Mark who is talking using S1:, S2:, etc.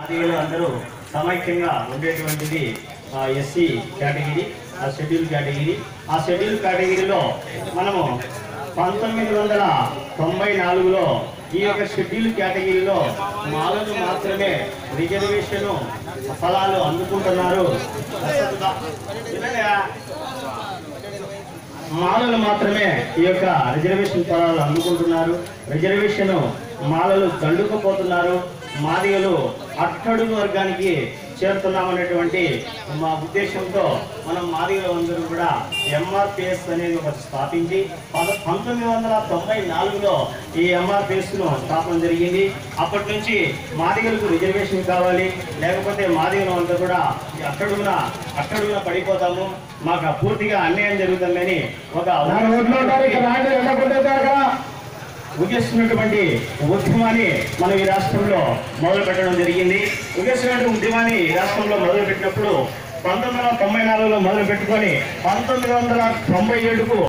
S1: మాదిగలు అందరూ సమైక్యంగా ఉండేటువంటిది ఎస్సీ కేటగిరీ ఆ షెడ్యూల్ కేటగిరీ ఆ షెడ్యూల్ కేటగిరీలో మనము పంతొమ్మిది వందల తొంభై నాలుగులో ఈ యొక్క షెడ్యూల్ కేటగిరీలో మాలను మాత్రమే రిజర్వేషన్ ఫలాలు అందుకుంటున్నారు వినండిరా. మాలలు మాత్రమే ఈ యొక్క రిజర్వేషన్ ఫలాలు అందుకుంటున్నారు రిజర్వేషన్ మాలలు దండుకుపోతున్నారు మాదిగలు అట్టడుగు వర్గానికి చేరుతున్నామనేటువంటి మా ఉద్దేశంతో మనం మాదిగలు అందరూ కూడా ఎంఆర్పిఎస్ అనేది ఒకటి స్థాపించి పద- పంతొమ్మిది వందల తొంభై నాలుగులో ఈ ఎంఆర్పిఎస్ ను స్థాపన జరిగింది అప్పటి నుంచి మాదిగలకు రిజర్వేషన్ కావాలి లేకపోతే మాదిగలు అంతా కూడా ఈ అట్టడుగున అట్టడుగున పడిపోతాము మాకు పూర్తిగా అన్యాయం జరుగుతుందని ఒక ఉగేస్తున్నటువంటి ఉద్యమాన్ని మనం ఈ రాష్ట్రంలో మొదలు పెట్టడం జరిగింది ఉగేస్తున్నటువంటి ఉద్యమాన్ని ఈ రాష్ట్రంలో మొదలు పెట్టినప్పుడు పంతొమ్మిది వందల తొంభై నాలుగులో మొదలు పెట్టుకొని పంతొమ్మిది వందల తొంభై ఏడుకు